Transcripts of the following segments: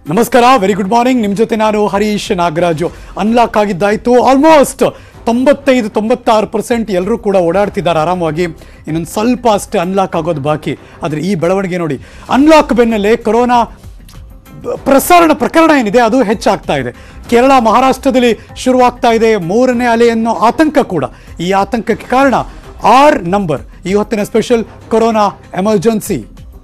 ನಮಸ್ಕಾರ very good morning ನಿಮ್ಮ ಜೊತೆ ನಾನು ಹರೀಶ್ ನಾಗರಾಜು ಅನ್ಲಾಕ್ ಆಗಿದ್ದಾಯ್ತು ಆಲ್ಮೋಸ್ಟ್ ತೊಂಬತ್ತೈದು ತೊಂಬತ್ತಾರು ಪರ್ಸೆಂಟ್ ಎಲ್ಲರೂ ಕೂಡ ಓಡಾಡ್ತಿದ್ದಾರೆ ಆರಾಮವಾಗಿ ಇನ್ನೊಂದು ಸ್ವಲ್ಪ ಅಷ್ಟೇ ಅನ್ಲಾಕ್ ಆಗೋದು ಬಾಕಿ ಆದರೆ ಈ ಬೆಳವಣಿಗೆ ನೋಡಿ ಅನ್ಲಾಕ್ ಬೆನ್ನಲ್ಲೇ ಕೊರೋನಾ ಬ- ಪ್ರಸರಣ ಪ್ರಕರಣ ಏನಿದೆ ಅದು ಹೆಚ್ಚಾಗ್ತಾ ಇದೆ ಕೇರಳ ಮಹಾರಾಷ್ಟ್ರದಲ್ಲಿ ಶುರುವಾಗ್ತಾ ಇದೆ ಮೂರನೇ ಅಲೆ ಅನ್ನೋ ಆತಂಕ ಕೂಡ ಈ ಆತಂಕಕ್ಕೆ ಕಾರಣ ಆರ್ ನಂಬರ್ ಈ ಹೊತ್ತಿನ ಸ್ಪೆಷಲ್ ಕೊರೋನಾ ಎಮರ್ಜೆನ್ಸಿ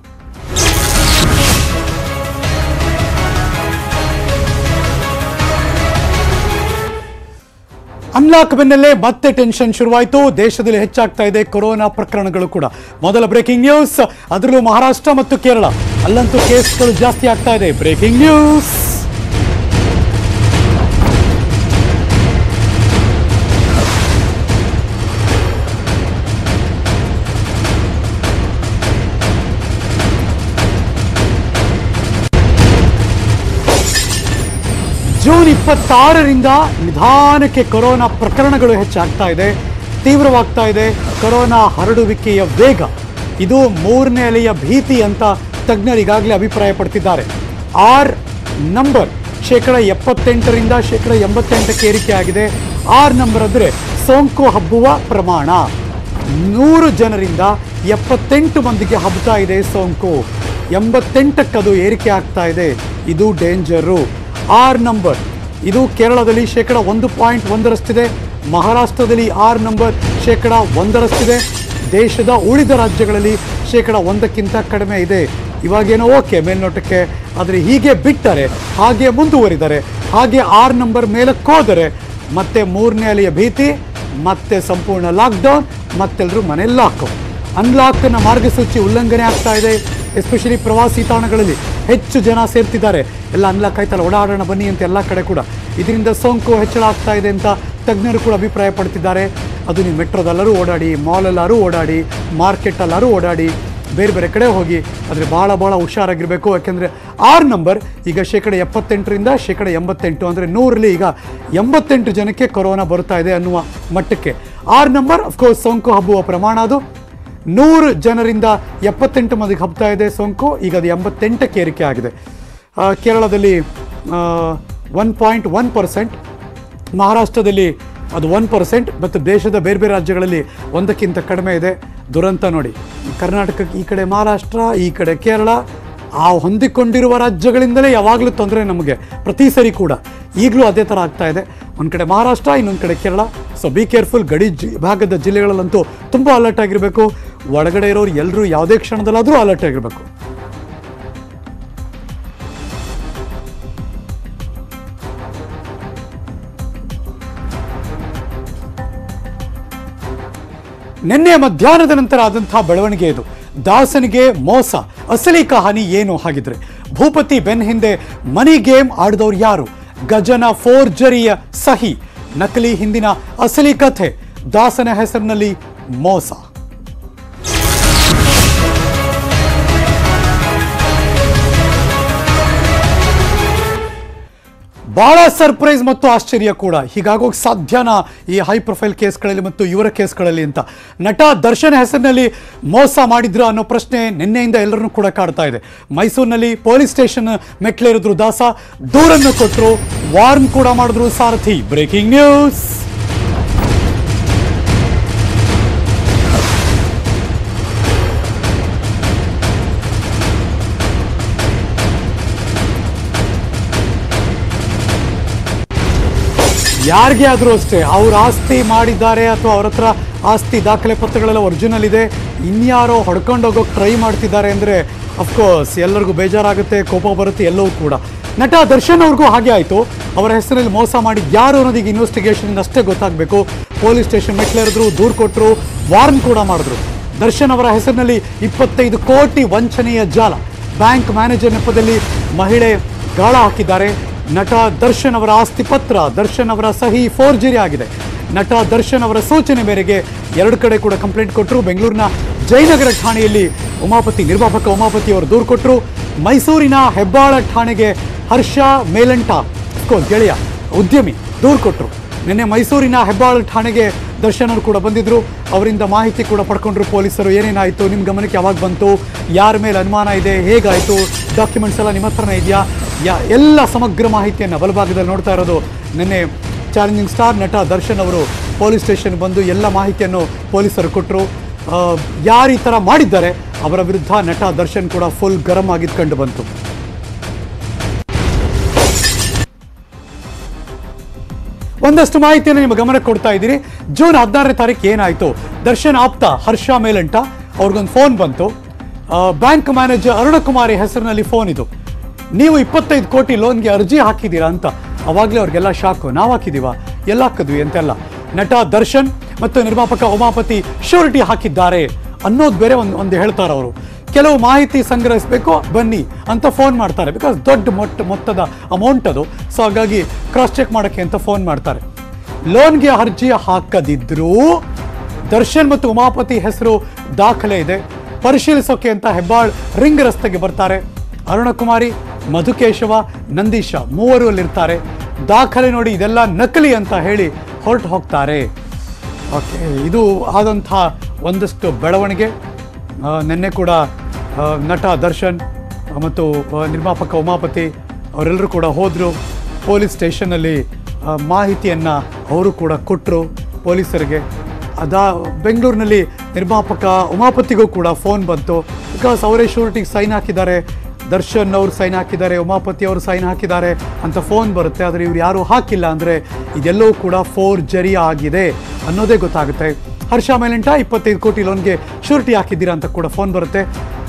ಅನ್ಲಾಕ್ ಬೆನ್ನಲ್ಲೇ ಮತ್ತೆ ಟೆನ್ಷನ್ ಶುರುವಾಯಿತು ದೇಶದಲ್ಲಿ ಹೆಚ್ಚಾಗ್ತಾ ಇದೆ ಕೊರೋನಾ ಪ್ರಕರಣಗಳು ಕೂಡ ಮೊದಲ ಬ್ರೇಕಿಂಗ್ ನ್ಯೂಸ್ ಅದರಲ್ಲೂ ಮಹಾರಾಷ್ಟ್ರ ಮತ್ತು ಕೇರಳ ಅಲ್ಲಂತೂ ಕೇಸ್ಗಳು ಜಾಸ್ತಿ ಆಗ್ತಾ ಇದೆ ಬ್ರೇಕಿಂಗ್ ನ್ಯೂಸ್ ಜೂನ್ ಇಪ್ಪತ್ತಾರರಿಂದ ನಿಧಾನಕ್ಕೆ ಕೊರೋನಾ ಪ್ರಕರಣಗಳು ಹೆಚ್ಚಾಗ್ತಾ ಇದೆ ತೀವ್ರವಾಗ್ತಾ ಇದೆ ಕೊರೋನಾ ಹರಡುವಿಕೆಯ ವೇಗ ಇದು ಮೂರನೇ ಅಲೆಯ ಭೀತಿ ಅಂತ ತಜ್ಞರು ಈಗಾಗಲೇ ಅಭಿಪ್ರಾಯ ಪಡ್ತಿದ್ದಾರೆ ಆರ್ ನಂಬರ್ ಶೇಕಡ ಎಪ್ಪತ್ತೆಂಟರಿಂದ ಶೇಕಡ ಎಂಬತ್ತೆಂಟಕ್ಕೆ ಏರಿಕೆ ಆಗಿದೆ ಆರ್ ನಂಬರ್ ಅಂದರೆ ಸೋಂಕು ಹಬ್ಬುವ ಪ್ರಮಾಣ ನೂರು ಜನರಿಂದ ಎಪ್ಪತ್ತೆಂಟು ಮಂದಿಗೆ ಹಬ್ಬತಾ ಇದೆ ಸೋಂಕು ಎಂಬತ್ತೆಂಟಕ್ಕೆ ಅದು ಏರಿಕೆ ಆಗ್ತಾ ಇದೆ ಇದು ಡೇಂಜರು ಆರ್ ನಂಬರ್ ಇದು ಕೇರಳದಲ್ಲಿ ಶೇಕಡ ಒಂದು ಪಾಯಿಂಟ್ ಒಂದರಷ್ಟಿದೆ ಮಹಾರಾಷ್ಟ್ರದಲ್ಲಿ ಆರ್ ನಂಬರ್ ಶೇಕಡ ಒಂದರಷ್ಟಿದೆ ದೇಶದ ಉಳಿದ ರಾಜ್ಯಗಳಲ್ಲಿ ಶೇಕಡ ಒಂದಕ್ಕಿಂತ ಕಡಿಮೆ ಇದೆ ಇವಾಗೇನೋ ಓಕೆ ಮೇಲ್ನೋಟಕ್ಕೆ ಆದರೆ ಹೀಗೆ ಬಿಟ್ಟರೆ ಹಾಗೆ ಮುಂದುವರಿದರೆ ಹಾಗೆ ಆರ್ ನಂಬರ್ ಮೇಲಕ್ಕೆ ಹೋದರೆ ಮತ್ತೆ ಮೂರನೇ ಅಲೆಯ ಭೀತಿ ಮತ್ತೆ ಸಂಪೂರ್ಣ ಲಾಕ್ಡೌನ್ ಮತ್ತೆಲ್ಲರೂ ಮನೆಯಲ್ಲಿ ಲಾಕ್ ಅನ್ಲಾಕ್ನ ಮಾರ್ಗಸೂಚಿ ಉಲ್ಲಂಘನೆ ಆಗ್ತಾ ಇದೆ ಎಸ್ಪೆಷಲಿ ಪ್ರವಾಸಿ ತಾಣಗಳಲ್ಲಿ ಹೆಚ್ಚು ಜನ ಸೇರ್ತಿದ್ದಾರೆ ಎಲ್ಲ ಅನ್ಲಾಕ್ ಆಯ್ತಲ್ಲ ಓಡಾಡೋಣ ಬನ್ನಿ ಅಂತ ಎಲ್ಲ ಕಡೆ ಕೂಡ ಇದರಿಂದ ಸೋಂಕು ಹೆಚ್ಚಳ ಆಗ್ತಾ ಇದೆ ಅಂತ ತಜ್ಞರು ಕೂಡ ಅಭಿಪ್ರಾಯ ಪಡ್ತಿದ್ದಾರೆ ಅದು ನೀವು ಮೆಟ್ರೋದಲ್ಲರೂ ಓಡಾಡಿ ಮಾಲಲ್ಲಾರು ಓಡಾಡಿ ಮಾರ್ಕೆಟಲ್ಲಾರು ಓಡಾಡಿ ಬೇರೆ ಬೇರೆ ಕಡೆ ಹೋಗಿ ಆದರೆ ಭಾಳ ಭಾಳ ಹುಷಾರಾಗಿರಬೇಕು ಯಾಕೆಂದರೆ ಆರ್ ನಂಬರ್ ಈಗ ಶೇಕಡ ಎಪ್ಪತ್ತೆಂಟರಿಂದ ಶೇಕಡ ಎಂಬತ್ತೆಂಟು ಅಂದರೆ ನೂರಲ್ಲಿ ಈಗ ಎಂಬತ್ತೆಂಟು ಜನಕ್ಕೆ ಕೊರೋನಾ ಬರ್ತಾ ಇದೆ ಅನ್ನುವ ಮಟ್ಟಕ್ಕೆ ಆರ್ ನಂಬರ್ ಅಫ್ಕೋರ್ಸ್ ಸೋಂಕು ಹಬ್ಬುವ ಪ್ರಮಾಣ ಅದು ನೂರು ಜನರಿಂದ ಎಪ್ಪತ್ತೆಂಟು ಮಂದಿಗೆ ಹಬ್ತಾ ಇದೆ ಸೋಂಕು ಈಗ ಅದು ಎಂಬತ್ತೆಂಟಕ್ಕೆ ಏರಿಕೆ ಆಗಿದೆ ಆ, ಕೇರಳದಲ್ಲಿ ಒನ್ ಪಾಯಿಂಟ್ ಒನ್ ಪರ್ಸೆಂಟ್ ಮಹಾರಾಷ್ಟ್ರದಲ್ಲಿ ಅದು ಒನ್ ಪರ್ಸೆಂಟ್ ಮತ್ತು ದೇಶದ ಬೇರೆ ಬೇರೆ ರಾಜ್ಯಗಳಲ್ಲಿ ಒಂದಕ್ಕಿಂತ ಕಡಿಮೆ ಇದೆ ದುರಂತ ನೋಡಿ ಕರ್ನಾಟಕಕ್ಕೆ ಈ ಕಡೆ ಮಹಾರಾಷ್ಟ್ರ ಈ ಕಡೆ ಕೇರಳ ಆ ಹೊಂದಿಕೊಂಡಿರುವ ರಾಜ್ಯಗಳಿಂದಲೇ ಯಾವಾಗಲೂ ತೊಂದರೆ ನಮಗೆ ಪ್ರತಿ ಸರಿ ಕೂಡ ಈಗಲೂ ಅದೇ ಥರ ಆಗ್ತಾ ಇದೆ ಒಂದು ಕಡೆ ಮಹಾರಾಷ್ಟ್ರ ಇನ್ನೊಂದು ಕಡೆ ಕೇರಳ ಸೊ ಬಿ ಕೇರ್ಫುಲ್ ಗಡಿ ಜಿ ಭಾಗದ ಜಿಲ್ಲೆಗಳಲ್ಲಂತೂ ತುಂಬ ಅಲರ್ಟ್ ಆಗಿರಬೇಕು ಒಳಗಡೆ ಇರೋರು ಎಲ್ಲರೂ ಯಾವುದೇ ಕ್ಷಣದಲ್ಲಾದರೂ ಅಲರ್ಟ್ ಆಗಿರಬೇಕು ನಿನ್ನೆ ಮಧ್ಯಾಹ್ನದ ನಂತರ ಆದಂತಹ ಬೆಳವಣಿಗೆ ಇದು ದಾಸನಿಗೆ ಮೋಸ ಅಸಲಿ ಕಹಾನಿ ಏನು ಹಾಗಿದ್ರೆ ಭೂಪತಿ ಬೆನ್ ಹಿಂದೆ ಮನಿ ಗೇಮ್ ಆಡಿದವ್ರು ಯಾರು ಗಜನ ಫೋರ್ಜರಿಯ ಸಹಿ ನಕಲಿ ಹಿಂದಿನ ಅಸಲಿ ಕಥೆ ದಾಸನ ಹೆಸರಿನಲ್ಲಿ ಮೋಸ ಬಹಳ ಸರ್ಪ್ರೈಸ್ ಮತ್ತು ಆಶ್ಚರ್ಯ ಕೂಡ ಹೀಗಾಗೋಕ್ ಸಾಧ್ಯನಾ ಈ ಹೈ ಪ್ರೊಫೈಲ್ ಕೇಸ್ಗಳಲ್ಲಿ ಮತ್ತು ಇವರ ಕೇಸ್ಗಳಲ್ಲಿ ಅಂತ ನಟ ದರ್ಶನ್ ಹೆಸರಿನಲ್ಲಿ ಮೋಸ ಮಾಡಿದ್ರ ಅನ್ನೋ ಪ್ರಶ್ನೆ ನಿನ್ನೆಯಿಂದ ಎಲ್ಲರನ್ನೂ ಕೂಡ ಕಾಡ್ತಾ ಇದೆ ಮೈಸೂರಿನಲ್ಲಿ ಪೊಲೀಸ್ ಸ್ಟೇಷನ್ ಮೆಟ್ಲೇರಿದ್ರು ದಾಸ ದೂರನ್ನು ಕೊಟ್ಟರು ವಾರ್ನ್ ಕೂಡ ಮಾಡಿದ್ರು ಸಾರಥಿ ಬ್ರೇಕಿಂಗ್ ನ್ಯೂಸ್ ಯಾರಿಗೆ ಆದರೂ ಅಷ್ಟೇ ಅವ್ರ ಆಸ್ತಿ ಮಾಡಿದ್ದಾರೆ ಅಥವಾ ಅವ್ರ ಹತ್ರ ಆಸ್ತಿ ದಾಖಲೆ ಪತ್ರಗಳೆಲ್ಲ ಒರಿಜಿನಲ್ ಇದೆ ಇನ್ಯಾರೋ ಹೊಡ್ಕೊಂಡು ಹೋಗೋಕೆ ಟ್ರೈ ಮಾಡ್ತಿದ್ದಾರೆ ಅಂದರೆ ಅಫ್ಕೋರ್ಸ್ ಎಲ್ಲರಿಗೂ ಬೇಜಾರಾಗುತ್ತೆ ಕೋಪ ಬರುತ್ತೆ ಎಲ್ಲವೂ ಕೂಡ ನಟ ದರ್ಶನ್ ಅವ್ರಿಗೂ ಹಾಗೆ ಆಯಿತು ಅವರ ಹೆಸರಲ್ಲಿ ಮೋಸ ಮಾಡಿ ಯಾರು ಅನ್ನೋದು ಈಗ ಇನ್ವೆಸ್ಟಿಗೇಷನ್ ಅಷ್ಟೇ ಗೊತ್ತಾಗಬೇಕು ಪೊಲೀಸ್ ಸ್ಟೇಷನ್ ಮೆಟ್ಲೇರಿದ್ರು ದೂರು ಕೊಟ್ಟರು ವಾರ್ನ್ ಕೂಡ ಮಾಡಿದ್ರು ದರ್ಶನ್ ಅವರ ಹೆಸರಿನಲ್ಲಿ ಇಪ್ಪತ್ತೈದು ಕೋಟಿ ವಂಚನೆಯ ಜಾಲ ಬ್ಯಾಂಕ್ ಮ್ಯಾನೇಜರ್ ನೆಪದಲ್ಲಿ ಮಹಿಳೆ ಗಾಳ ಹಾಕಿದ್ದಾರೆ ನಟ ದರ್ಶನ್ ಅವರ ಆಸ್ತಿ ಪತ್ರ ದರ್ಶನ್ ಅವರ ಸಹಿ ಫೋರ್ಜರಿ ಆಗಿದೆ ನಟ ದರ್ಶನ್ ಅವರ ಸೂಚನೆ ಮೇರೆಗೆ ಎರಡು ಕಡೆ ಕೂಡ ಕಂಪ್ಲೇಂಟ್ ಕೊಟ್ಟರು ಬೆಂಗಳೂರಿನ ಜಯನಗರ ಠಾಣೆಯಲ್ಲಿ ಉಮಾಪತಿ ನಿರ್ಮಾಪಕ ಉಮಾಪತಿ ಅವರು ದೂರು ಕೊಟ್ಟರು ಮೈಸೂರಿನ ಹೆಬ್ಬಾಳ ಠಾಣೆಗೆ ಹರ್ಷ ಮೇಲಂಟ ಅಫ್ಕೋರ್ಸ್ ಗೆಳೆಯ ಉದ್ಯಮಿ ದೂರು ಕೊಟ್ಟರು ನಿನ್ನೆ ಮೈಸೂರಿನ ಹೆಬ್ಬಾಳ ಠಾಣೆಗೆ ದರ್ಶನ್ ಅವರು ಕೂಡ ಬಂದಿದ್ರು ಅವರಿಂದ ಮಾಹಿತಿ ಕೂಡ ಪಡ್ಕೊಂಡ್ರು ಪೊಲೀಸರು ಏನೇನಾಯಿತು ನಿಮ್ಮ ಗಮನಕ್ಕೆ ಯಾವಾಗ ಬಂತು ಯಾರ ಮೇಲೆ ಅನುಮಾನ ಇದೆ ಹೇಗಾಯಿತು ಡಾಕ್ಯುಮೆಂಟ್ಸ್ ಎಲ್ಲ ನಿಮ್ಮ ಹತ್ರನೇ ಇದೆಯಾ ಯಾ ಎಲ್ಲ ಸಮಗ್ರ ಮಾಹಿತಿಯನ್ನು ಬಲಭಾಗದಲ್ಲಿ ನೋಡ್ತಾ ಇರೋದು ನಿನ್ನೆ ಚಾಲೆಂಜಿಂಗ್ ಸ್ಟಾರ್ ನಟ ದರ್ಶನ್ ಅವರು ಪೊಲೀಸ್ ಸ್ಟೇಷನ್ ಬಂದು ಎಲ್ಲ ಮಾಹಿತಿಯನ್ನು ಪೊಲೀಸರು ಕೊಟ್ಟರು ಯಾರು ಈ ಥರ ಮಾಡಿದ್ದಾರೆ ಅವರ ವಿರುದ್ಧ ನಟ ದರ್ಶನ್ ಕೂಡ ಫುಲ್ ಗರಂ ಆಗಿದ್ದು ಕಂಡು ಬಂತು ಒಂದಷ್ಟು ಮಾಹಿತಿಯನ್ನು ನಿಮ್ಮ ಗಮನಕ್ಕೆ ಕೊಡ್ತಾ ಇದ್ದೀರಿ ಜೂನ್ ಹದಿನಾರನೇ ತಾರೀಕು ಏನಾಯಿತು ದರ್ಶನ್ ಆಪ್ತ ಹರ್ಷ ಮೇಲಂಟ ಅವ್ರಿಗೊಂದು ಫೋನ್ ಬಂತು ಆ, ಬ್ಯಾಂಕ್ ಮ್ಯಾನೇಜರ್ ಅರುಣಕುಮಾರಿ ಹೆಸರಿನಲ್ಲಿ ಫೋನ್ ಇದು ನೀವು ಇಪ್ಪತ್ತೈದು ಕೋಟಿ ಲೋನ್ಗೆ ಅರ್ಜಿ ಹಾಕಿದ್ದೀರಾ ಅಂತ ಅವಾಗಲೇ ಅವ್ರಿಗೆಲ್ಲ ಶಾಕು ನಾವು ಹಾಕಿದೀವ ಎಲ್ಲ ಹಾಕಿದ್ವಿ ಅಂತೆಲ್ಲ ನಟ ದರ್ಶನ್ ಮತ್ತು ನಿರ್ಮಾಪಕ ಉಮಾಪತಿ ಶ್ಯೂರಿಟಿ ಹಾಕಿದ್ದಾರೆ ಅನ್ನೋದು ಬೇರೆ ಒಂದು ಒಂದು ಹೇಳ್ತಾರೆ ಅವರು ಕೆಲವು ಮಾಹಿತಿ ಸಂಗ್ರಹಿಸಬೇಕು ಬನ್ನಿ ಅಂತ ಫೋನ್ ಮಾಡ್ತಾರೆ ಬಿಕಾಸ್ ದೊಡ್ಡ ಮೊಟ್ಟ ಮೊತ್ತದ ಅಮೌಂಟ್ ಅದು ಸೊ ಹಾಗಾಗಿ ಕ್ರಾಸ್ ಚೆಕ್ ಮಾಡೋಕ್ಕೆ ಅಂತ ಫೋನ್ ಮಾಡ್ತಾರೆ ಲೋನ್ಗೆ ಅರ್ಜಿ ಹಾಕದಿದ್ರೂ ದರ್ಶನ್ ಮತ್ತು ಉಮಾಪತಿ ಹೆಸರು ದಾಖಲೆ ಇದೆ ಪರಿಶೀಲಿಸೋಕೆ ಅಂತ ಹೆಬ್ಬಾಳ್ ರಿಂಗ್ ರಸ್ತೆಗೆ ಬರ್ತಾರೆ ಅರುಣಕುಮಾರಿ ಮಧುಕೇಶವ ನಂದೀಶ ಮೂವರು ಅಲ್ಲಿರ್ತಾರೆ ದಾಖಲೆ ನೋಡಿ ಇದೆಲ್ಲ ನಕಲಿ ಅಂತ ಹೇಳಿ ಹೊರಟು ಹೋಗ್ತಾರೆ ಓಕೆ ಇದು ಆದಂಥ ಒಂದಷ್ಟು ಬೆಳವಣಿಗೆ ಆ, ನಿನ್ನೆ ಕೂಡ ಆ, ನಟ ದರ್ಶನ್ ಆ, ಮತ್ತು ಆ, ನಿರ್ಮಾಪಕ ಉಮಾಪತಿ ಅವರೆಲ್ಲರೂ ಕೂಡ ಹೋದರು ಪೊಲೀಸ್ ಸ್ಟೇಷನ್ನಲ್ಲಿ ಮಾಹಿತಿಯನ್ನು ಅವರು ಕೂಡ ಕೊಟ್ಟರು ಪೊಲೀಸರಿಗೆ ಅದಾ ಬೆಂಗಳೂರಿನಲ್ಲಿ ನಿರ್ಮಾಪಕ ಉಮಾಪತಿಗೂ ಕೂಡ ಫೋನ್ ಬಂತು ಬಿಕಾಸ್ ಅವರೇ ಶೂರಿಟಿಗೆ ಸೈನ್ ಹಾಕಿದ್ದಾರೆ ದರ್ಶನ್ ಅವರು ಸೈನ್ ಹಾಕಿದ್ದಾರೆ ಉಮಾಪತಿ ಅವರು ಸೈನ್ ಹಾಕಿದ್ದಾರೆ ಅಂತ ಫೋನ್ ಬರುತ್ತೆ ಆದರೆ ಇವ್ರು ಯಾರೂ ಹಾಕಿಲ್ಲ ಅಂದರೆ ಇದೆಲ್ಲವೂ ಕೂಡ ಫೋರ್ ಜರಿ ಆಗಿದೆ ಅನ್ನೋದೇ ಗೊತ್ತಾಗುತ್ತೆ ಹರ್ಷ ಮೇಲೆಂಟ ಇಪ್ಪತ್ತೈದು ಕೋಟಿ ಲೋನ್ಗೆ ಶೂರಿಟಿ ಹಾಕಿದ್ದೀರಾ ಅಂತ ಕೂಡ ಫೋನ್ ಬರುತ್ತೆ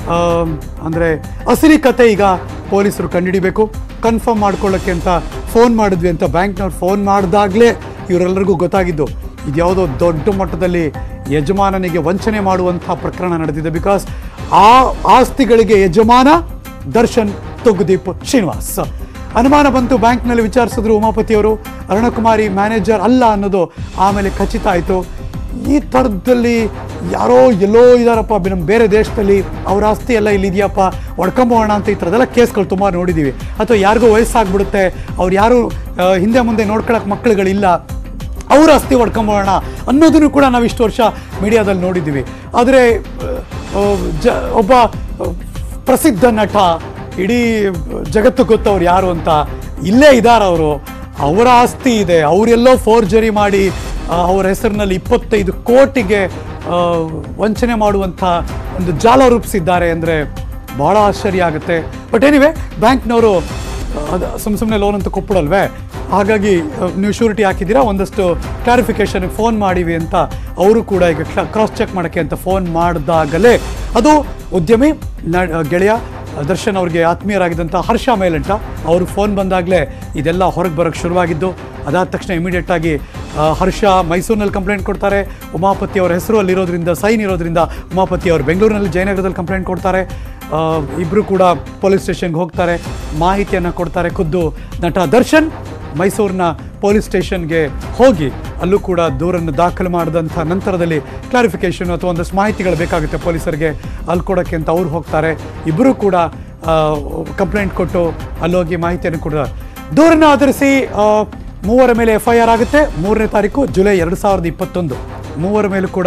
ಅಂದರೆ ಅಸಲಿ ಕತೆ ಈಗ ಪೊಲೀಸರು ಕಂಡುಹಿಡಿಬೇಕು ಕನ್ಫರ್ಮ್ ಮಾಡ್ಕೊಳ್ಳೋಕ್ಕೆ ಅಂತ ಫೋನ್ ಮಾಡಿದ್ವಿ ಅಂತ ಬ್ಯಾಂಕ್ನವ್ರು ಫೋನ್ ಮಾಡಿದಾಗಲೇ ಇವರೆಲ್ಲರಿಗೂ ಗೊತ್ತಾಗಿದ್ದು ಇದ್ಯಾವುದೋ ದೊಡ್ಡ ಮಟ್ಟದಲ್ಲಿ ಯಜಮಾನನಿಗೆ ವಂಚನೆ ಮಾಡುವಂಥ ಪ್ರಕರಣ ನಡೆದಿದೆ ಬಿಕಾಸ್ ಆ ಆಸ್ತಿಗಳಿಗೆ ಯಜಮಾನ ದರ್ಶನ್ ತುಗ್ದೀಪ್ ಶ್ರೀನಿವಾಸ್ ಅನುಮಾನ ಬಂತು ಬ್ಯಾಂಕ್ನಲ್ಲಿ ವಿಚಾರಿಸಿದ್ರು ಉಮಾಪತಿಯವರು ಅರುಣಕುಮಾರಿ ಮ್ಯಾನೇಜರ್ ಅಲ್ಲ ಅನ್ನೋದು ಆಮೇಲೆ ಖಚಿತ ಆಯಿತು ಈ ಥರದಲ್ಲಿ ಯಾರೋ ಎಲ್ಲೋ ಇದ್ದಾರಪ್ಪ ಬೆ- ನಮ್ಮ ಬೇರೆ ದೇಶದಲ್ಲಿ ಅವ್ರ ಆಸ್ತಿ ಎಲ್ಲ ಇಲ್ಲಿ ಇದೆಯಪ್ಪ ಹೊಡ್ಕೊಂಬೋಣ ಅಂತ ಈ ಥರದೆಲ್ಲ ಕೇಸ್ಗಳು ತುಂಬ ನೋಡಿದ್ದೀವಿ ಅಥವಾ ಯಾರಿಗೂ ವಯಸ್ಸಾಗ್ಬಿಡುತ್ತೆ ಅವ್ರು ಯಾರು ಆ, ಹಿಂದೆ ಮುಂದೆ ನೋಡ್ಕೊಳಕ್ಕೆ ಮಕ್ಕಳುಗಳಿಲ್ಲ ಅವ್ರ ಆಸ್ತಿ ಹೊಡ್ಕೊಂಬೋಣ ಅನ್ನೋದನ್ನು ಕೂಡ ನಾವು ಇಷ್ಟು ವರ್ಷ ಮೀಡಿಯಾದಲ್ಲಿ ನೋಡಿದ್ದೀವಿ ಆದರೆ ಆ, ಜ ಒಬ್ಬ ಆ, ಪ್ರಸಿದ್ಧ ನಟ ಇಡೀ ಜಗತ್ತು ಗೊತ್ತವ್ರು ಯಾರು ಅಂತ ಇಲ್ಲೇ ಇದ್ದಾರೆ ಅವರು ಅವರ ಆಸ್ತಿ ಇದೆ ಅವರೆಲ್ಲೋ ಫೋರ್ಜರಿ ಮಾಡಿ ಆ, ಅವರ ಹೆಸರಿನಲ್ಲಿ ಇಪ್ಪತ್ತೈದು ಕೋಟಿಗೆ ಆ, ವಂಚನೆ ಮಾಡುವಂಥ ಒಂದು ಜಾಲ ರೂಪಿಸಿದ್ದಾರೆ ಅಂದರೆ ಭಾಳ ಆಶ್ಚರ್ಯ ಆಗುತ್ತೆ ಬಟ್ ಎನಿವೆ ಬ್ಯಾಂಕ್ನವರು ಅದು ಸುಮ್ಮ ಸುಮ್ಮನೆ ಲೋನ್ ಅಂತ ಕೊಟ್ಬಿಡಲ್ವೇ ಹಾಗಾಗಿ ಆ, ನೀವು ಶೂರಿಟಿ ಹಾಕಿದ್ದೀರಾ ಒಂದಷ್ಟು ಕ್ಲಾರಿಫಿಕೇಷನ್ಗೆ ಫೋನ್ ಮಾಡಿವಿ ಅಂತ ಅವರು ಕೂಡ ಈಗ ಕ್ರಾಸ್ ಚೆಕ್ ಮಾಡೋಕ್ಕೆ ಅಂತ ಫೋನ್ ಮಾಡಿದಾಗಲೇ ಅದು ಉದ್ಯಮಿ ನ ಗೆಳೆಯ ದರ್ಶನ್ ಅವ್ರಿಗೆ ಆತ್ಮೀಯರಾಗಿದ್ದಂಥ ಹರ್ಷ ಮೇಲಂಟ ಅವ್ರಿಗೆ ಫೋನ್ ಬಂದಾಗಲೇ ಇದೆಲ್ಲ ಹೊರಗೆ ಬರೋಕ್ಕೆ ಶುರುವಾಗಿದ್ದು ಅದಾದ ತಕ್ಷಣ ಇಮಿಡಿಯೇಟ್ ಆಗಿ ಆ, ಹರ್ಷ ಮೈಸೂರಿನಲ್ಲಿ ಕಂಪ್ಲೇಂಟ್ ಕೊಡ್ತಾರೆ ಉಮಾಪತಿ ಅವರ ಹೆಸರು ಅಲ್ಲಿರೋದ್ರಿಂದ ಸೈನ್ ಇರೋದ್ರಿಂದ ಉಮಾಪತಿ ಅವರು ಬೆಂಗಳೂರಿನಲ್ಲಿ ಜಯನಗರದಲ್ಲಿ ಕಂಪ್ಲೇಂಟ್ ಕೊಡ್ತಾರೆ ಇಬ್ಬರು ಕೂಡ ಪೊಲೀಸ್ ಸ್ಟೇಷನ್ಗೆ ಹೋಗ್ತಾರೆ ಮಾಹಿತಿಯನ್ನು ಕೊಡ್ತಾರೆ ಖುದ್ದು ನಟ ದರ್ಶನ್ ಮೈಸೂರಿನ ಪೊಲೀಸ್ ಸ್ಟೇಷನ್ಗೆ ಹೋಗಿ ಅಲ್ಲೂ ಕೂಡ ದೂರನ್ನು ದಾಖಲು ಮಾಡಿದಂಥ ನಂತರದಲ್ಲಿ ಕ್ಲಾರಿಫಿಕೇಷನ್ ಅಥವಾ ಒಂದಷ್ಟು ಮಾಹಿತಿಗಳು ಬೇಕಾಗುತ್ತೆ ಪೊಲೀಸರಿಗೆ ಅಲ್ಲಿ ಕೊಡೋಕ್ಕೆ ಅಂತ ಅವ್ರು ಹೋಗ್ತಾರೆ ಇಬ್ಬರು ಕೂಡ ಕಂಪ್ಲೇಂಟ್ ಕೊಟ್ಟು ಅಲ್ಲೋಗಿ ಮಾಹಿತಿಯನ್ನು ಕೂಡ ದೂರನ್ನು ಆಧರಿಸಿ ಆ, ಮೂವರ ಮೇಲೆ ಎಫ್ ಐ ಆರ್ ಆಗುತ್ತೆ ಮೂರನೇ ತಾರೀಕು ಜುಲೈ ಎರಡು ಸಾವಿರದ ಇಪ್ಪತ್ತೊಂದು ಮೂವರ ಮೇಲೂ ಕೂಡ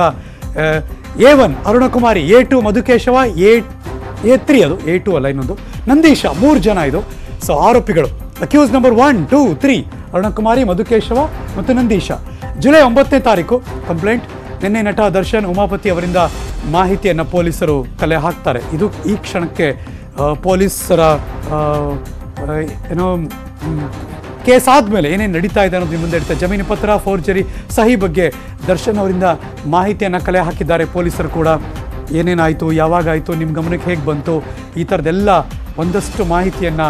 A one Arunakumari A two Madhukeshava A A three ಅದು ಎ ಟು ಅಲ್ಲ ಇನ್ನೊಂದು ನಂದೀಶ ಮೂರು ಜನ ಇದು ಸೊ ಆರೋಪಿಗಳು accuse number one two three Arunakumari Madhukeshava ಮತ್ತು ನಂದೀಶ ಜುಲೈ ಒಂಬತ್ತನೇ ತಾರೀಕು ಕಂಪ್ಲೇಂಟ್ ನಿನ್ನೆ ನಟ ದರ್ಶನ್ ಉಮಾಪತಿ ಅವರಿಂದ ಮಾಹಿತಿಯನ್ನು ಪೊಲೀಸರು ಕಲೆ ಹಾಕ್ತಾರೆ ಇದು ಈ ಕ್ಷಣಕ್ಕೆ ಆ, ಪೊಲೀಸರ ಆ, ಆ, ಏನೋ ಮ್, ಕೇಸ್ ಆದಮೇಲೆ ಏನೇನು ನಡೀತಾ ಇದೆ ಅನ್ನೋದು ನಿಮ್ಮ ಮುಂದೆ ಇಡ್ತಾರೆ ಜಮೀನು ಪತ್ರ ಫೋರ್ಜರಿ ಸಹಿ ಬಗ್ಗೆ ದರ್ಶನ್ ಅವರಿಂದ ಮಾಹಿತಿಯನ್ನು ಕಲೆ ಹಾಕಿದ್ದಾರೆ ಪೊಲೀಸರು ಕೂಡ ಏನೇನಾಯಿತು ಯಾವಾಗಾಯಿತು ನಿಮ್ಮ ಗಮನಕ್ಕೆ ಹೇಗೆ ಬಂತು ಈ ಥರದ್ದೆಲ್ಲ ಒಂದಷ್ಟು ಮಾಹಿತಿಯನ್ನು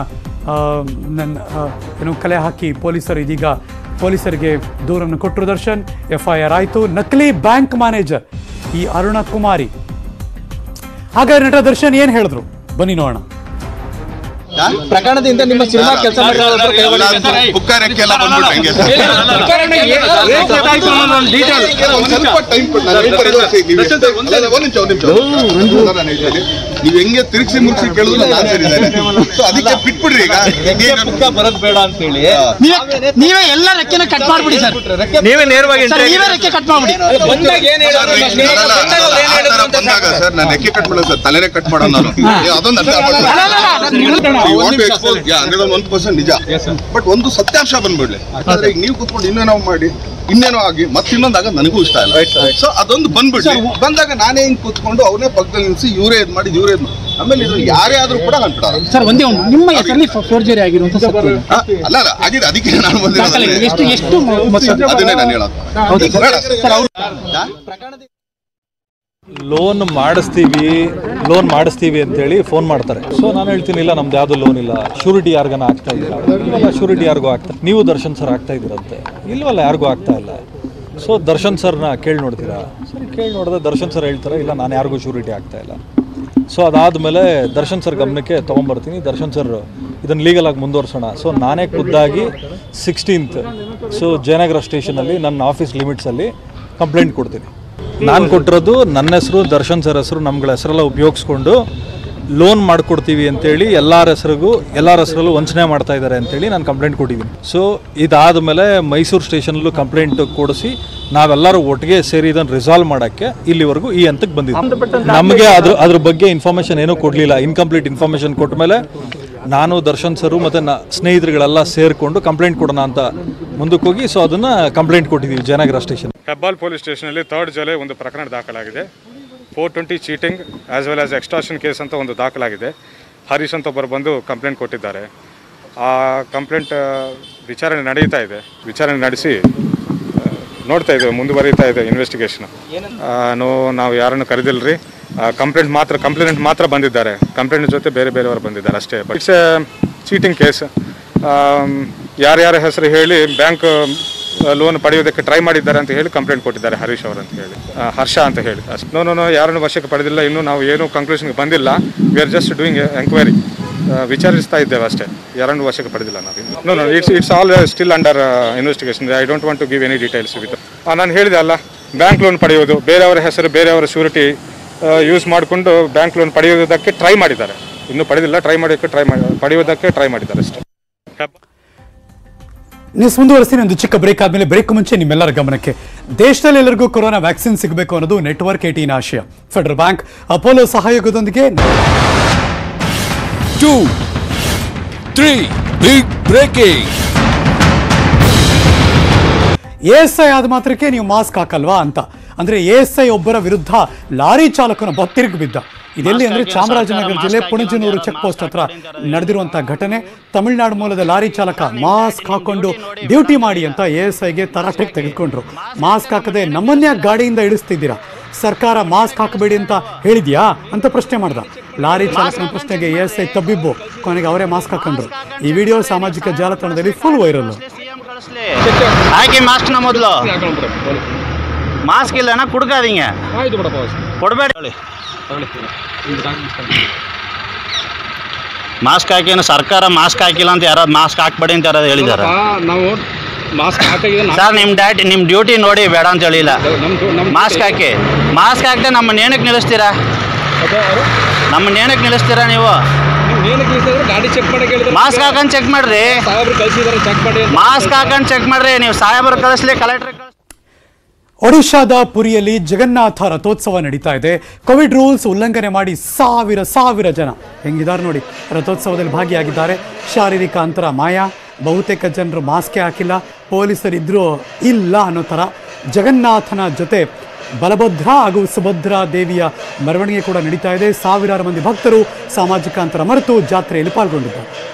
ನನ್ನ ಆ, ಏನು ಕಲೆ ಹಾಕಿ ಪೊಲೀಸರು ಇದೀಗ ಪೊಲೀಸರಿಗೆ ದೂರನ್ನು ಕೊಟ್ಟರು ದರ್ಶನ್ ಎಫ್ ಐ ಆರ್ ಆಯಿತು ನಕಲಿ ಬ್ಯಾಂಕ್ ಮ್ಯಾನೇಜರ್ ಈ ಅರುಣ ಕುಮಾರಿ ಹಾಗಾದ್ರೆ ನಟ ದರ್ಶನ್ ಏನು ಹೇಳಿದ್ರು ಬನ್ನಿ ನೋಡೋಣ ಪ್ರಕರಣದಿಂದ ನಿಮ್ಮ ಸಿನಿಮಾ ಕೆಲಸ ಬುಕ್ಕಾರಕ್ಕೆಲ್ಲ ಬಂದ್ಬಿಟ್ಟು ಹಂಗೆ ಸರ್. ಒಂದ್ ಸ್ವಲ್ಪ ಟೈಮ್ ಕೊಡಿ ನಾನು ಹೇಳ್ತಾ ಇರೋದು ಅಷ್ಟೇ. ನೀವು ಎಷ್ಟೇ- ಅಲ್ಲ, ಅಲ್ಲ, ಒಂದ್ ನಿಮಿಷ, ಒಂದ್ ನಿಮಿಷ. ಅಲ್ಲ, ನಾನು ಹೇಳ್ತೀನಿ. ನೀವು ಹೆಂಗೆ ತಿರುಗಿಸಿ ಮುಗಿಸಿ ಕೇಳಿದ್ರು ನಾನು ಆನ್ಸರ್ ಇದ್ದೇನೆ ಸೊ ಅದಕ್ಕೆ ಬಿಟ್ಬಿಡ್ರಿ ಈಗ ಈಗ ಪುಸ್ತಕ ಬರೋದ್ ಬೇಡ ಅಂತ ಹೇಳಿ ನೀವೇ ನೀವೇ ಎಲ್ಲ ರೆಕ್ಕೆನ ಕಟ್ ಮಾಡ್ಬಿಡಿ ಸರ್ ನೀವೇ ನೇರವಾಗಿ ಸರ್ ನೀವೇ ರೆಕ್ಕೆ ಕಟ್ ಮಾಡ್ಬಿಡಿ ಬಂದಾಗ ಏನ್ ಸರ್, ಹೇಳಿದ್ರು ಅಲ್ಲ, ಅಲ್ಲ, ಅಲ್ಲ, ಆ ಥರ ಬಂದಾಗ ಸರ್ ನಾನು ನೆಕ್ಕೆ ಕಟ್ ಮಾಡೋದು ಸರ್ ತಲೆನೇ ಕಟ್ ಮಾಡೋದು ನಾನು ಏ, ಅದೊಂದು ಅರ್ಥ ಆಗ್ಬೇಕು. ಅಲ್ಲ, ಅಲ್ಲ, ಅಲ್ಲ, ನಾನು you want to expose, yeah, hundred ಒಂದು ಪರ್ಸೆಂಟ್ ನಿಜ ಬಟ್ ಒಂದು ಸತ್ಯಾಂಶ ಬಂದ್ಬಿಡ್ಲಿ ಯಾಕಂದ್ರೆ ಈಗ ನೀವು ಕೂತ್ಕೊಂಡು ಇನ್ನೇನೋ ಮಾಡಿ ಇನ್ನೇನೋ ಆಗಿ ಮತ್ತೆ ಇನ್ನೊಂದಾಗ ನನಗೂ ಇಷ್ಟ ಇಲ್ಲ ಸೊ ಅದೊಂದು ಬಂದ್ಬಿಡ್ಲಿ ಬಂದಾಗ ನಾನೇ ಹಿಂಗ್ ಕೂತ್ಕೊಂಡು ಅವನೇ ಪಕ್ಕದಲ್ಲಿ ನಿಲ್ಸಿ ಇವರೇ ಇದ್ ಮಾಡಿ ಇವರೇ ಇದ್ ಮಾಡಿ ಆಮೇಲೆ ಇದು ಯಾರೇ ಆದ್ರೂ ಕೂಡ ನಾನು ಸರ್ ಒಂದೇ ಒಂದು ನಿಮ್ಮ ಹೆಸರಲ್ಲಿ ಫೋರ್ಜರಿ ಆಗಿರುವಂತ ಸತ್ಯ ಅಲ್ಲ ಅಲ್ಲ ಆಗಿದೆ ಅದಕ್ಕೆ ನಾನು ದಾಖಲೆ ಬಂದಿರೋದು ಎಷ್ಟು ಎಷ್ಟು ಮೊತ್ತ? ಅದನ್ನೇ ನಾನು ಹೇಳೋದು ಹೌದು ಸರ್. ಬೇಡ ಸರ್ ಅವ್ರು ಲೋನ್ ಮಾಡಿಸ್ತೀವಿ ಲೋನ್ ಮಾಡಿಸ್ತೀವಿ ಅಂತೇಳಿ ಫೋನ್ ಮಾಡ್ತಾರೆ ಸೊ ನಾನು ಹೇಳ್ತೀನಿ ಇಲ್ಲ ನಮ್ದು ಯಾವುದು ಲೋನ್ ಇಲ್ಲ ಶೂರಿಟಿ ಯಾರಿಗಾನ ಆಗ್ತಾ ಇಲ್ಲ ಇಲ್ವಲ್ಲ ಶೂರಿಟಿ ಯಾರಿಗೂ ಆಗ್ತಾ ನೀವು ದರ್ಶನ್ ಸರ್ ಆಗ್ತಾ ಇದ್ದೀರಂತೆ ಇಲ್ವಲ್ಲ ಯಾರಿಗೂ ಆಗ್ತಾ ಇಲ್ಲ ಸೊ ದರ್ಶನ್ ಸರ್ನ ಕೇಳಿ ನೋಡ್ತೀರಾ ಸರಿ ಕೇಳಿ ನೋಡಿದ್ರೆ ದರ್ಶನ್ ಸರ್ ಹೇಳ್ತಾರೆ ಇಲ್ಲ ನಾನು ಯಾರಿಗೂ ಶೂರಿಟಿ ಆಗ್ತಾ ಇಲ್ಲ ಸೊ ಅದಾದಮೇಲೆ ದರ್ಶನ್ ಸರ್ ಗಮನಕ್ಕೆ ತೊಗೊಂಬರ್ತೀನಿ ದರ್ಶನ್ ಸರ್ ಇದನ್ನು ಲೀಗಲ್ ಆಗಿ ಮುಂದುವರ್ಸೋಣ ಸೊ ನಾನೇ ಖುದ್ದಾಗಿ ಸಿಕ್ಸ್ಟೀನ್ತ್ ಸೊ ಜಯನಗರ ಸ್ಟೇಷನಲ್ಲಿ ನನ್ನ ಆಫೀಸ್ ಲಿಮಿಟ್ಸಲ್ಲಿ ಕಂಪ್ಲೇಂಟ್ ಕೊಡ್ತೀನಿ ನಾನು ಕೊಟ್ಟಿರೋದು ನನ್ನ ಹೆಸರು ದರ್ಶನ್ ಸರ್ ಹೆಸರು ನಮ್ಗಳ ಹೆಸರೆಲ್ಲ ಉಪಯೋಗಿಸ್ಕೊಂಡು ಲೋನ್ ಮಾಡಿಕೊಡ್ತೀವಿ ಅಂತೇಳಿ ಎಲ್ಲರ ಹೆಸರಿಗೂ ಎಲ್ಲರ ಹೆಸರಲ್ಲೂ ವಂಚನೆ ಮಾಡ್ತಾ ಇದ್ದಾರೆ ಅಂತೇಳಿ ನಾನು ಕಂಪ್ಲೇಂಟ್ ಕೊಟ್ಟಿದ್ದೀನಿ ಸೊ ಇದಾದ ಮೇಲೆ ಮೈಸೂರು ಸ್ಟೇಷನಲ್ಲೂ ಕಂಪ್ಲೇಂಟ್ ಕೊಡಿಸಿ ನಾವೆಲ್ಲರೂ ಒಟ್ಟಿಗೆ ಸೇರಿ ಇದನ್ನು ರಿಸಾಲ್ವ್ ಮಾಡೋಕ್ಕೆ ಇಲ್ಲಿವರೆಗೂ ಈ ಹಂತಕ್ಕೆ ಬಂದಿದ್ದೀವಿ ನಮಗೆ ಅದ್ರ ಅದ್ರ ಬಗ್ಗೆ ಇನ್ಫಾರ್ಮೇಷನ್ ಏನೂ ಕೊಡಲಿಲ್ಲ ಇನ್ಕಂಪ್ಲೀಟ್ ಇನ್ಫಾರ್ಮೇಷನ್ ಕೊಟ್ಟ ಮೇಲೆ ನಾನು ದರ್ಶನ್ ಸರು ಮತ್ತು ನ ಸ್ನೇಹಿತರುಗಳೆಲ್ಲ ಸೇರಿಕೊಂಡು ಕಂಪ್ಲೇಂಟ್ ಕೊಡೋಣ ಅಂತ ಮುಂದಕ್ಕೆ ಹೋಗಿ ಸೊ ಅದನ್ನು ಕಂಪ್ಲೇಂಟ್ ಕೊಟ್ಟಿದ್ದೀವಿ ಜಯನಗರ ಸ್ಟೇಷನ್ ಹೆಬ್ಬಾಲ್ ಪೊಲೀಸ್ ಸ್ಟೇಷನಲ್ಲಿ ಥರ್ಡ್ ಜುಲೈ ಒಂದು ಪ್ರಕರಣ ದಾಖಲಾಗಿದೆ four twenty cheating as well as extortion case ಅಂತ ಒಂದು ದಾಖಲಾಗಿದೆ ಹರೀಶ್ ಅಂತ ಒಬ್ಬರು ಬಂದು ಕಂಪ್ಲೇಂಟ್ ಕೊಟ್ಟಿದ್ದಾರೆ ಆ ಕಂಪ್ಲೇಂಟ್ ವಿಚಾರಣೆ ನಡೀತಾ ಇದೆ ವಿಚಾರಣೆ ನಡೆಸಿ ಆ, ನೋಡ್ತಾ ಇದ್ದೇವೆ ಮುಂದುವರಿತಾ ಇದೆ ಇನ್ವೆಸ್ಟಿಗೇಷನ್ ನೋ ನಾವು ಯಾರನ್ನು ಕರೆದಿಲ್ಲರಿ ಕಂಪ್ಲೇಂಟ್ ಮಾತ್ರ ಕಂಪ್ಲೇಂಟ್ ಮಾತ್ರ ಬಂದಿದ್ದಾರೆ ಕಂಪ್ಲೇಂಟ್ ಜೊತೆ ಬೇರೆ ಬೇರೆಯವರು ಬಂದಿದ್ದಾರೆ ಅಷ್ಟೇ ಇಟ್ಸ್ ಎ ಚೀಟಿಂಗ್ ಕೇಸ್ ಯಾರ್ಯಾರ ಹೆಸರು ಹೇಳಿ ಬ್ಯಾಂಕ್ ಲೋನ್ ಪಡೆಯೋದಕ್ಕೆ ಟ್ರೈ ಮಾಡಿದ್ದಾರೆ ಅಂತ ಹೇಳಿ ಕಂಪ್ಲೇಂಟ್ ಕೊಟ್ಟಿದ್ದಾರೆ ಹರೀಶ್ ಅವರು ಅಂತ ಹೇಳಿ ಆ, ಹರ್ಷ ಅಂತ ಹೇಳಿ ಅಷ್ಟೇ ನೋ ನೋ ನೋ ಯಾರನ್ನು ವಶಕ್ಕೆ ಪಡೆದಿಲ್ಲ ಇನ್ನೂ ನಾವು ಏನು ಕನ್ಕ್ಲೂಷನ್ಗೆ ಬಂದಿಲ್ಲ we are just doing enquiry ವಿಚಾರಿಸ್ತಾ ಇದ್ದೇವೆ ಅಷ್ಟೇ ಯಾರನ್ನು ವಶಕ್ಕೆ ಪಡೆದಿಲ್ಲ ನಾವು no no it's it's all still under investigation I don't want to give any details with ನಾನು ಹೇಳಿದೆ ಅಲ್ಲ ಬ್ಯಾಂಕ್ ಲೋನ್ ಪಡೆಯೋದು ಬೇರೆಯವರ ಹೆಸರು ಬೇರೆಯವರ ಶ್ಯೂರಿಟಿ ಯೂಸ್ ಮಾಡಿಕೊಂಡು ಬ್ಯಾಂಕ್ ಲೋನ್ ಪಡೆಯೋದಕ್ಕೆ ಟ್ರೈ ಮಾಡಿದ್ದಾರೆ ಇನ್ನೂ ಪಡೆದಿಲ್ಲ ಟ್ರೈ ಮಾಡೋಕ್ಕೆ ಟ್ರೈ ಮಾಡಿ ಪಡೆಯೋದಕ್ಕೆ ಟ್ರೈ ಮಾಡಿದ್ದಾರೆ ಅಷ್ಟೇ ನ್ಯೂಸ್ ಮುಂದುವರಿಸಿ ಒಂದು ಚಿಕ್ಕ ಬ್ರೇಕ್ ಆದ್ಮೇಲೆ ಬ್ರೇಕ್ ಮುಂಚೆ ನಿಮ್ಮೆಲ್ಲರ ಗಮನಕ್ಕೆ ದೇಶದಲ್ಲಿ ಎಲ್ಲರಿಗೂ ಕೊರೋನಾ ವ್ಯಾಕ್ಸಿನ್ ಸಿಗಬೇಕು ಅನ್ನೋದು ನೆಟ್ವರ್ಕ್ ಏಟೀನ್ ಆಶಯ ಫೆಡರಲ್ ಬ್ಯಾಂಕ್ ಅಪೋಲೋ ಸಹಯೋಗದೊಂದಿಗೆ two, three, big breaking. S I ಆದ ಮಾತ್ರಕ್ಕೆ ನೀವು ಮಾಸ್ಕ್ ಹಾಕಲ್ವಾ ಅಂತ ಅಂದ್ರೆ ಎಸ್ ಐ ಒಬ್ಬರ ವಿರುದ್ಧ ಲಾರಿ ಚಾಲಕನ ಬತ್ತಿರುಗು ಬಿದ್ದ ಇದೆಲ್ಲಿ ಅಂದ್ರೆ ಚಾಮರಾಜನಗರ ಜಿಲ್ಲೆ ಪುಣಜನೂರು ಚೆಕ್ ಪೋಸ್ಟ್ ಹತ್ರ ನಡೆದಿರುವಂತಹ ಘಟನೆ ತಮಿಳುನಾಡು ಮೂಲದ ಲಾರಿ ಚಾಲಕ ಮಾಸ್ಕ್ ಹಾಕೊಂಡು ಡ್ಯೂಟಿ ಮಾಡಿ ಅಂತ ಎಸ್ ಐಗೆ ತರಾಟೆಗೆ ತೆಗೆದುಕೊಂಡ್ರು ಮಾಸ್ಕ್ ಹಾಕದೆ ನಮ್ಮನ್ನೇ ಗಾಡಿಯಿಂದ ಇಳಿಸ್ತಿದ್ದೀರಾ ಸರ್ಕಾರ ಮಾಸ್ಕ್ ಹಾಕಬೇಡಿ ಅಂತ ಹೇಳಿದ್ಯಾ ಅಂತ ಪ್ರಶ್ನೆ ಮಾಡ್ದ ಲಾರಿ ಚಾಲಕನ ಪ್ರಶ್ನೆಗೆ ಎಸ್ ಐ ತಬ್ಬಿಬ್ಬು ಕೊನೆಗೆ ಅವರೇ ಮಾಸ್ಕ್ ಹಾಕೊಂಡ್ರು ಈ ವಿಡಿಯೋ ಸಾಮಾಜಿಕ ಜಾಲತಾಣದಲ್ಲಿ ಫುಲ್ ವೈರಲ್ ಹಾಕಿ ಮಾಸ್ಕ್ನ ಮೊದಲು ಮಾಸ್ಕ್ ಇಲ್ಲನ ಕುಡ್ಕಾದೀங்க ಕೊಡಬೇಡಿ ಮಾಸ್ಕ್ ಹಾಕಿ ಏನು ಸರ್ಕಾರ ಮಾಸ್ಕ್ ಹಾಕಿಲ್ಲ ಅಂತ ಯಾರು ಮಾಸ್ಕ್ ಹಾಕ್ಬೇಡಿ ಅಂತ ಯಾರು ಹೇಳಿದ್ದಾರೆ ನಾವು ಮಾಸ್ಕ್ ಹಾಕಿದ್ರೆ ಸರ್ ನಿಮ್ಮ ಡ್ಯಾಟಿ ನಿಮ್ಮ ಡ್ಯೂಟಿ ನೋಡಿ ಬೇಡ ಅಂತ ಹೇಳಿಲ್ಲ ಮಾಸ್ಕ್ ಹಾಕಿ ಮಾಸ್ಕ್ ಹಾಕದೆ ನಮ್ಮನ್ನ ಏನಕ್ಕೆ ನಿಲ್ಲಿಸ್ತೀರಾ ನಮ್ಮನ್ನ ಏನಕ್ಕೆ ನಿಲ್ಲಿಸ್ತೀರಾ ನೀವು ಗಾಡಿ ಚೆಕ್ ಮಾಡಿ ಕೇಳಿದ್ರೆ ಮಾಸ್ಕ್ ಹಾಕೊಂಡು ಚೆಕ್ ಮಾಡ್ರಿ ಸಾಹೇಬ್ರು ಕಳ್ಸಿದಾರೆ ಚೆಕ್ ಮಾಡಿ ಅಂತ. ಮಾಸ್ಕ್ ಹಾಕೊಂಡು ಚೆಕ್ ಮಾಡ್ರಿ ನೀವು ಸಾಹೇಬರು ಕಳಿಸ್ಲಿ ಕಲೆಕ್ಟ್ರ್ ಕಳಿಸ್ಲಿ ಒಡಿಶಾದ ಪುರಿಯಲ್ಲಿ ಜಗನ್ನಾಥ ರಥೋತ್ಸವ ನಡೀತಾ ಇದೆ ಕೋವಿಡ್ ರೂಲ್ಸ್ ಉಲ್ಲಂಘನೆ ಮಾಡಿ ಸಾವಿರ ಸಾವಿರ ಜನ ಹೆಂಗಿದ್ದಾರೆ ನೋಡಿ ರಥೋತ್ಸವದಲ್ಲಿ ಭಾಗಿಯಾಗಿದ್ದಾರೆ ಶಾರೀರಿಕ ಅಂತರ ಮಾಯ ಬಹುತೇಕ ಜನರು ಮಾಸ್ಕೇ ಹಾಕಿಲ್ಲ ಪೊಲೀಸರಿದ್ರೂ ಇಲ್ಲ ಅನ್ನೋ ಥರ ಜಗನ್ನಾಥನ ಜೊತೆ ಬಲಭದ್ರ ಹಾಗೂ ಸುಭದ್ರಾ ದೇವಿಯ ಮೆರವಣಿಗೆ ಕೂಡ ನಡೀತಾ ಇದೆ ಸಾವಿರಾರು ಮಂದಿ ಭಕ್ತರು ಸಾಮಾಜಿಕ ಅಂತರ ಮರೆತು ಜಾತ್ರೆಯಲ್ಲಿ ಪಾಲ್ಗೊಂಡಿದ್ದಾರೆ